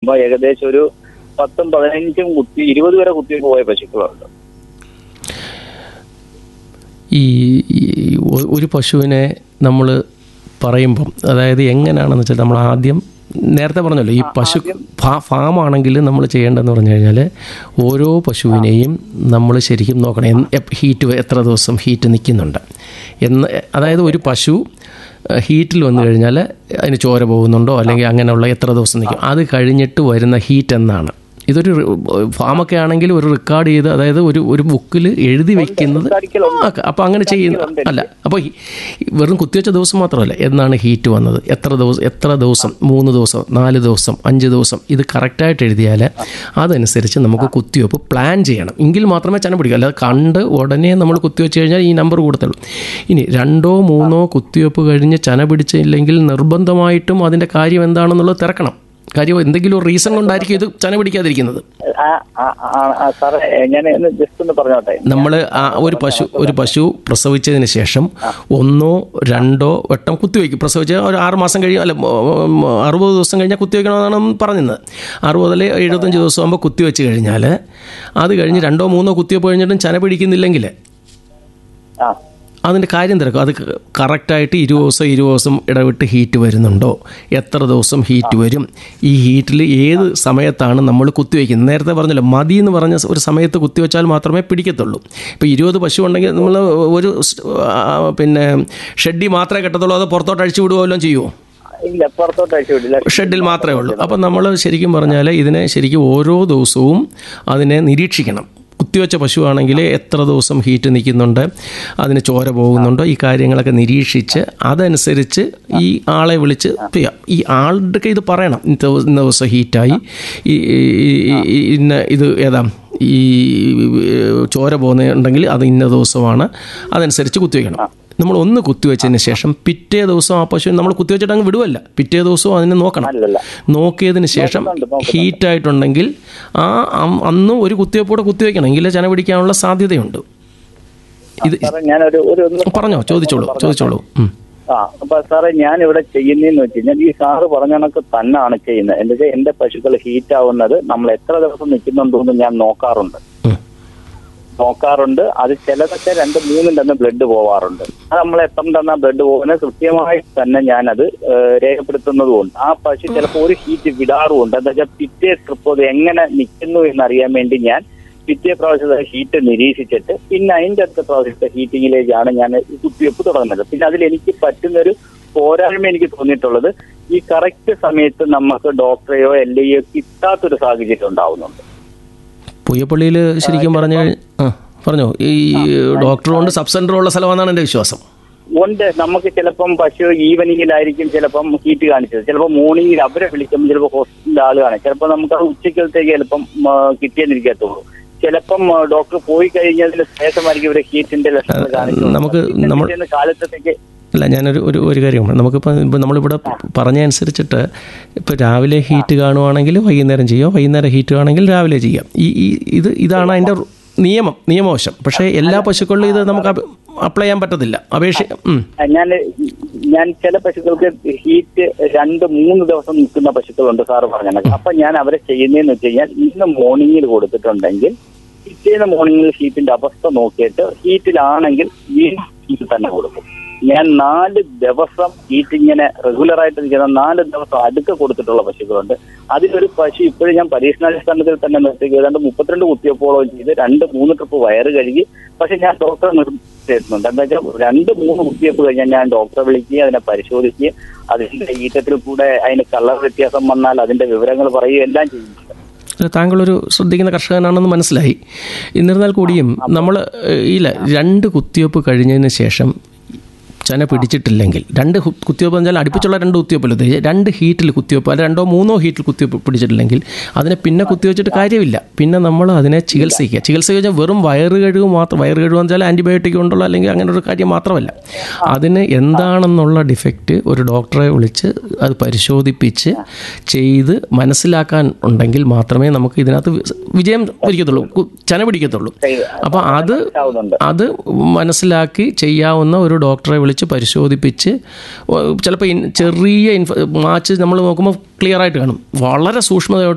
നോക്കുമ്പോൾ ഏകദേശം ഒരു പത്തും പതിനഞ്ചും കുത്തി ഇരുപത് വരെ കുത്തിവെപ്പ് പോയ പശുക്കളുണ്ട് ഈ ഈ ഒ- ഒരു പശുവിനെ നമ്മൾ പറയുമ്പം അതായത് എങ്ങനെയാണെന്ന് വെച്ചാൽ നമ്മൾ ആദ്യം നേരത്തെ പറഞ്ഞല്ലോ ഈ പശു ഫാ- ഫാമാണെങ്കിൽ നമ്മൾ ചെയ്യേണ്ടതെന്ന് പറഞ്ഞു കഴിഞ്ഞാൽ ഓരോ പശുവിനെയും നമ്മൾ ശരിക്കും നോക്കണം എന്ന് എപ്- ഹീറ്റ് എത്ര ദിവസം ഹീറ്റ് നിൽക്കുന്നുണ്ട് എന്ന് അതായത് ഒരു പശു ഏഹ്, ഹീറ്റിൽ വന്നു കഴിഞ്ഞാൽ അതിന് ചോര പോകുന്നുണ്ടോ അല്ലെങ്കിൽ അങ്ങനെയുള്ള എത്ര ദിവസം നിൽക്കും അത് കഴിഞ്ഞിട്ട് വരുന്ന ഹീറ്റ് എന്നാണ് ഇതൊരു റി- ഫാമൊക്കെ ആണെങ്കിൽ ഒരു റെക്കോർഡ് ചെയ്ത് അതായത് ഒരു ഒരു ബുക്കിൽ എഴുതി വെക്കുന്നത് അപ്പോൾ അങ്ങനെ ചെയ്യുന്ന അല്ല അപ്പോൾ വെറും കുത്തിവെച്ച ദിവസം മാത്രമല്ല എന്നാണ് ഹീറ്റ് വന്നത് എത്ര ദിവസം എത്ര ദിവസം മൂന്ന് ദിവസം നാല് ദിവസം അഞ്ച് ദിവസം ഇത് കറക്റ്റായിട്ട് എഴുതിയാൽ അതനുസരിച്ച് നമുക്ക് കുത്തിവെപ്പ് പ്ലാൻ ചെയ്യണം എങ്കിൽ മാത്രമേ ചന പിടിക്കൂ അല്ലാതെ കണ്ട് ഉടനെ നമ്മൾ കുത്തിവെച്ച് കഴിഞ്ഞാൽ ഈ നമ്പർ കൊടുത്തുള്ളൂ ഇനി രണ്ടോ മൂന്നോ കുത്തിവെപ്പ് കഴിഞ്ഞ് ചന പിടിച്ചില്ലെങ്കിൽ നിർബന്ധമായിട്ടും അതിൻ്റെ കാര്യം എന്താണെന്നുള്ളത് തിരക്കണം കാര്യം എന്തെങ്കിലും ഒരു റീസൺ കൊണ്ടായിരിക്കും ഇത് ചന പിടിക്കാതിരിക്കുന്നത് ആ, ആ, ആ, ആ, സാറേ ഞാൻ ജസ്റ്റ് ഒന്ന് പറഞ്ഞോട്ടെ നമ്മൾ ഒരു പശു ഒരു പശു പ്രസവിച്ചതിന് ശേഷം ഒന്നോ രണ്ടോ വട്ടം കുത്തിവെക്കും പ്രസവിച്ച ഒരു ആറ് മാസം കഴിയും അല്ല ഉം, അറുപത് ദിവസം കഴിഞ്ഞാൽ കുത്തിവെക്കണമെന്നാണ് പറഞ്ഞത് അറുപത് അല്ലെ എഴുപത്തഞ്ച് ദിവസം ആകുമ്പോൾ കുത്തിവെച്ച് കഴിഞ്ഞാൽ അത് കഴിഞ്ഞ് രണ്ടോ മൂന്നോ കുത്തിവെപ്പ് കഴിഞ്ഞിട്ടും ചന പിടിക്കുന്നില്ലെങ്കിൽ ആ അതിൻ്റെ കാര്യം തിരക്കും അത് കറക്റ്റായിട്ട് ഇരുപത് ദിവസം ഇരുപത് ദിവസം ഇടവിട്ട് ഹീറ്റ് വരുന്നുണ്ടോ എത്ര ദിവസം ഹീറ്റ് വരും ഈ ഹീറ്റിൽ ഏത് സമയത്താണ് നമ്മൾ കുത്തിവെക്കുന്നത് നേരത്തെ പറഞ്ഞല്ലോ മതി എന്ന് പറഞ്ഞ ഒരു സമയത്ത് കുത്തിവെച്ചാൽ മാത്രമേ പിടിക്കത്തുള്ളൂ ഇപ്പോൾ ഇരുപത് പശു ഉണ്ടെങ്കിൽ നമ്മൾ ഒരു സ്- ആ, പിന്നെ ഷെഡി മാത്രമേ കെട്ടത്തുള്ളൂ അത് പുറത്തോട്ട് അഴിച്ചു വിടുകയോ വല്ലതും ചെയ്യുമോ ഇല്ല പുറത്തോട്ട് അയച്ചു വിടില്ല ഷെഡിൽ മാത്രമേ ഉള്ളൂ അപ്പം നമ്മൾ ശരിക്കും പറഞ്ഞാൽ ഇതിനെ ശരിക്കും ഓരോ ദിവസവും അതിനെ നിരീക്ഷിക്കണം കുത്തിവെച്ച പശുവാണെങ്കിൽ എത്ര ദിവസം ഹീറ്റ് നിൽക്കുന്നുണ്ട് അതിന് ചോര പോകുന്നുണ്ടോ ഈ കാര്യങ്ങളൊക്കെ നിരീക്ഷിച്ച് അതനുസരിച്ച് ഈ ആളെ വിളിച്ച് ചെയ്യാം ഈ ആളുടെ ഇത് പറയണം ഇന്ന ദിവ- ഇന്ന ദിവസം ഹീറ്റായി ഈ ഈ- ഈ- ഈ- ഇന്ന ഇത് ഏതാ ഈ ചോര പോകുന്നുണ്ടെങ്കിൽ അത് ഇന്ന ദിവസമാണ് അതനുസരിച്ച് കുത്തിവെക്കണം നമ്മൾ ഒന്ന് കുത്തിവെച്ചതിന് ശേഷം പിറ്റേ ദിവസം ആ പശു നമ്മൾ കുത്തിവെച്ചിട്ട് അങ്ങ് വിടുവല്ല പിറ്റേ ദിവസവും അതിനെ നോക്കണം അല്ലല്ല നോക്കിയതിന് ശേഷം ഹീറ്റായിട്ടുണ്ടെങ്കിൽ ആ അം- അന്നും ഒരു കുത്തിവെപ്പോടെ കുത്തിവെക്കണം എങ്കിലേ ചന പിടിക്കാനുള്ള സാധ്യതയുണ്ട് ഇത് സാറേ ഞാനൊരു ഒരു ഒന്ന് പറഞ്ഞോ ചോദിച്ചോളൂ ചോദിച്ചോളൂ ഉം. ആ അപ്പൊ സാറേ ഞാൻ ഇവിടെ ചെയ്യുന്നതെന്ന് വെച്ച് കഴിഞ്ഞാൽ ഈ സാറ് പറഞ്ഞ കണക്ക് തന്നെയാണ് ചെയ്യുന്നത് എന്താ വെച്ചാൽ എന്റെ പശുക്കൾ ഹീറ്റ് ആവുന്നത് നമ്മൾ എത്ര ദിവസം നിൽക്കുന്നുണ്ടോന്ന് ഞാൻ നോക്കാറുണ്ട് ഉം. നോക്കാറുണ്ട് അത് ചിലതൊക്കെ രണ്ട് മൂന്നും തന്നെ ബ്ലഡ് പോവാറുണ്ട് അത് നമ്മൾ എത്ര തന്നെ ബ്ലഡ് പോകുന്നത് കൃത്യമായി തന്നെ ഞാനത് ഏഹ്, രേഖപ്പെടുത്തുന്നതുകൊണ്ട് ആ പശു ചിലപ്പോൾ ഒരു ഹീറ്റ് വിടാറുമുണ്ട് എന്താ വെച്ചാൽ പിറ്റേ ട്രിപ്പ് അത് എങ്ങനെ നിൽക്കുന്നു എന്നറിയാൻ വേണ്ടി ഞാൻ പിറ്റേ പ്രാവശ്യത്തെ ഹീറ്റ് നിരീക്ഷിച്ചിട്ട് പിന്നെ അതിന്റെ അടുത്ത പ്രാവശ്യത്തെ ഹീറ്റിങ്ങിലേക്കാണ് ഞാൻ ഈ കുത്തിവെപ്പ് തുടങ്ങുന്നത് പിന്നെ അതിൽ എനിക്ക് പറ്റുന്നൊരു പോരായ്മ എനിക്ക് തോന്നിയിട്ടുള്ളത് ഈ കറക്റ്റ് സമയത്ത് നമുക്ക് ഡോക്ടറെയോ എൽ ഐയോ കിട്ടാത്തൊരു സാഹചര്യം ഉണ്ടാവുന്നുണ്ട് പുയ്യപ്പള്ളിയിൽ ശരിക്കും പറഞ്ഞു കഴിഞ്ഞ ആ പറഞ്ഞോ ഈ ഡോക്ടർ കൊണ്ട് സബ് സെൻ്റർ ഉള്ള സ്ഥലമാണെന്നാണ് എൻ്റെ വിശ്വാസം ഉണ്ട് നമുക്ക് ചിലപ്പം പശു ഈവനിങ്ങിലായിരിക്കും ചിലപ്പം ഹീറ്റ് കാണിച്ചത് ചിലപ്പോൾ മോർണിംഗിൽ അവരെ വിളിക്കുമ്പോൾ ചിലപ്പോൾ ഹോസ്പിറ്റലിൽ ആൾ കാണും ചിലപ്പോൾ നമുക്ക് അത് ഉച്ചക്കലത്തേക്ക് ചിലപ്പം ആ, കിട്ടിയെന്നിരിക്കത്തുള്ളൂ ചിലപ്പം ആ, ഡോക്ടർ പോയി കഴിഞ്ഞതിന് ശേഷമായിരിക്കും ഇവരെ ഹീറ്റിന്റെ ലക്ഷണങ്ങൾ കാണിക്കുന്നത് നമുക്ക് പിന്നെ നമ്മൾ പിറ്റേന്ന് കാലത്തേക്ക് അല്ല ഞാനൊരു ഒരു ഒരു കാര്യം പറയാം. നമുക്കിപ്പോൾ ഇപ്പോൾ നമ്മളിവിടെ പറഞ്ഞ അനുസരിച്ചിട്ട് ഇപ്പോൾ രാവിലെ ഹീറ്റ് കാണുവാണെങ്കിൽ വൈകുന്നേരം ചെയ്യാം വൈകുന്നേരം ഹീറ്റ് കാണുമെങ്കിൽ രാവിലെ ചെയ്യാം ഈ ഈ ഇത് ഇതാണ് അതിൻ്റെ നിയമം നിയമവശം പക്ഷേ എല്ലാ പശുക്കളിലും ഇത് നമുക്ക് അപ്ലൈ ചെയ്യാൻ പറ്റത്തില്ല അപേക്ഷ ഉം. ഞാൻ ഞാൻ ചില പശുക്കൾക്ക് ഹീറ്റ് രണ്ട് മൂന്ന് ദിവസം നിൽക്കുന്ന പശുക്കളുണ്ട് സാറ് പറഞ്ഞത് അപ്പൊ ഞാൻ അവരെ ചെയ്യുന്നതെന്ന് വെച്ച് കഴിഞ്ഞാൽ ഇന്ന് മോർണിംഗിൽ കൊടുത്തിട്ടുണ്ടെങ്കിൽ പിറ്റേന്ന് മോർണിംഗിൽ ഹീറ്റിന്റെ അവസ്ഥ നോക്കിയിട്ട് ഹീറ്റിലാണെങ്കിൽ വീണ്ടും ഹീറ്റ് തന്നെ കൊടുക്കും ഞാൻ നാല് ദിവസം ഹീറ്റ് ഇങ്ങനെ റെഗുലർ ആയിട്ട് നിൽക്കുന്ന നാല് ദിവസം അടുക്ക കൊടുത്തിട്ടുള്ള പശുക്കളുണ്ട് അതിലൊരു പശു ഇപ്പോഴും ഞാൻ പരീക്ഷണാടിസ്ഥാനത്തിൽ തന്നെ നിർത്തി ഏതാണ്ട് മുപ്പത്തിരണ്ട് കുത്തിയപ്പോളം ചെയ്ത് രണ്ട് മൂന്ന് ട്രിപ്പ് വയറ് കഴുകി പക്ഷെ ഞാൻ ഡോക്ടറെ നിർദ്ദേശിച്ചിരുന്നുണ്ട് എന്താ വെച്ചാൽ രണ്ട് മൂന്ന് കുത്തിയപ്പ് കഴിഞ്ഞാൽ ഞാൻ ഡോക്ടറെ വിളിക്കുകയും അതിനെ പരിശോധിക്കുകയും അതിന്റെ ഈറ്റത്തിൽ കൂടെ അതിന് കളർ വ്യത്യാസം വന്നാൽ അതിന്റെ വിവരങ്ങൾ പറയുകയും എല്ലാം ചെയ്യുന്നുണ്ട് അല്ല, താങ്കളൊരു ശ്രദ്ധിക്കുന്ന കർഷകനാണെന്ന് മനസ്സിലായി എന്നിരുന്നാൽ കൂടിയും നമ്മൾ ഇല്ല രണ്ട് കുത്തിവെപ്പ് കഴിഞ്ഞതിന് ശേഷം ചന പിടിച്ചിട്ടില്ലെങ്കിൽ രണ്ട് ഹു- കുത്തിവെപ്പ് എന്ന് വെച്ചാൽ അടുപ്പിച്ചുള്ള രണ്ട് കുത്തിവെപ്പല്ല ഉദ്ദേശിച്ചത് രണ്ട് ഹീറ്റിൽ കുത്തിവെപ്പ് അല്ല രണ്ടോ മൂന്നോ ഹീറ്റിൽ കുത്തിവെപ്പ് പിടിച്ചിട്ടില്ലെങ്കിൽ അതിനെ പിന്നെ കുത്തിവെച്ചിട്ട് കാര്യമില്ല പിന്നെ നമ്മൾ അതിനെ ചികിത്സിക്കുക ചികിത്സ വെച്ചാൽ വെറും വയറ് കഴിവ് മാത്രം വയറ് കഴിവ് എന്ന് വെച്ചാൽ ആൻറ്റിബയോട്ടിക് കൊണ്ടുള്ള അല്ലെങ്കിൽ അങ്ങനെ ഒരു കാര്യം മാത്രമല്ല അതിന് എന്താണെന്നുള്ള ഡിഫക്റ്റ് ഒരു ഡോക്ടറെ വിളിച്ച് അത് പരിശോധിപ്പിച്ച് ചെയ്ത് മനസ്സിലാക്കാൻ ഉണ്ടെങ്കിൽ മാത്രമേ നമുക്ക് ഇതിനകത്ത് വി- വിജയം പിടിക്കത്തുള്ളൂ കു- ചന പിടിക്കത്തുള്ളൂ അപ്പോൾ അത് ആവുന്നുണ്ട് അത് മനസ്സിലാക്കി ചെയ്യാവുന്ന ഒരു ഡോക്ടറെ വിളിച്ച് പരിശോധിപ്പിച്ച് ചിലപ്പോൾ ചെറിയ ഇൻഫ മാച്ച് നമ്മൾ നോക്കുമ്പോൾ ക്ലിയർ ആയിട്ട് കാണും വളരെ സൂക്ഷ്മതയോടെ